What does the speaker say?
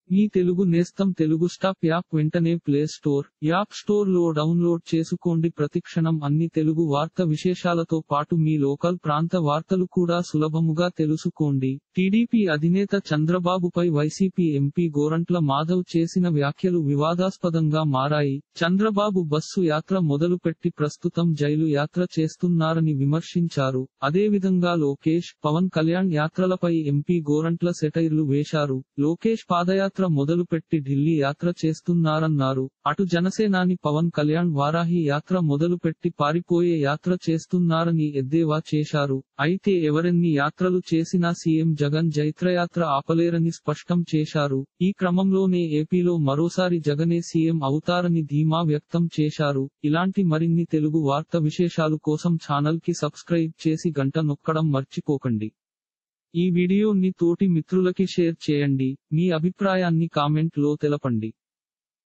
మీ తెలుగు నేస్తం Telugu stop app వెంటనే play store app store లో డౌన్లోడ్ చేసుకోండి ప్రతిక్షణం అన్ని తెలుగు వార్త విశేషాలతో పాటు మీ లోకల్ ప్రాంత వార్తలు కూడా సులభముగా తెలుసుకోండి టీడీపీ అధినేత చంద్రబాబుపై వైసీపీ ఎంపీ గోరంట్ల మాధవ్ చేసిన వ్యాఖ్యలు వివాదాస్పదంగా మారాయి చంద్రబాబు బస్సు యాత్ర మొదలుపెట్టి ప్రస్తుతం జైలు యాత్ర చేస్తున్నారని విమర్శించారు అదేవిధంగా లోకేష్ పవన్ కళ్యాణ్ యాత్రలపై ఎంపీ గోరంట్ల సెటైర్లు వేశారు లోకేష్ పాదయాత్ర మొదలుపెట్టి ఢిల్లీ యాత్ర చేస్తున్నారన్నారు అటు జనసేనాని పవన్ కళ్యాణ్ వారాహి యాత్ర మొదలుపెట్టి పారిపోయే యాత్ర చేస్తున్నారని ఎద్దేవా చేశారు అయితే ఎవరెన్ని యాత్రలు చేసినా సీఎం జగన్ జైత్రయాత్ర ఆపలేరని స్పష్టం చేశారు ఈ క్రమంలోనే ఏపీలో మరోసారి జగనే సీఎం అవుతారని ధీమా వ్యక్తం చేశారు ఇలాంటి మరిన్ని తెలుగు వార్త విశేషాలు కోసం ఛానల్ కి సబ్స్క్రైబ్ చేసి గంట నొక్కడం మర్చిపోకండి ఈ వీడియోని తోటి మిత్రులకి షేర్ చేయండి మీ అభిప్రాయాన్ని కామెంట్ లో తెలపండి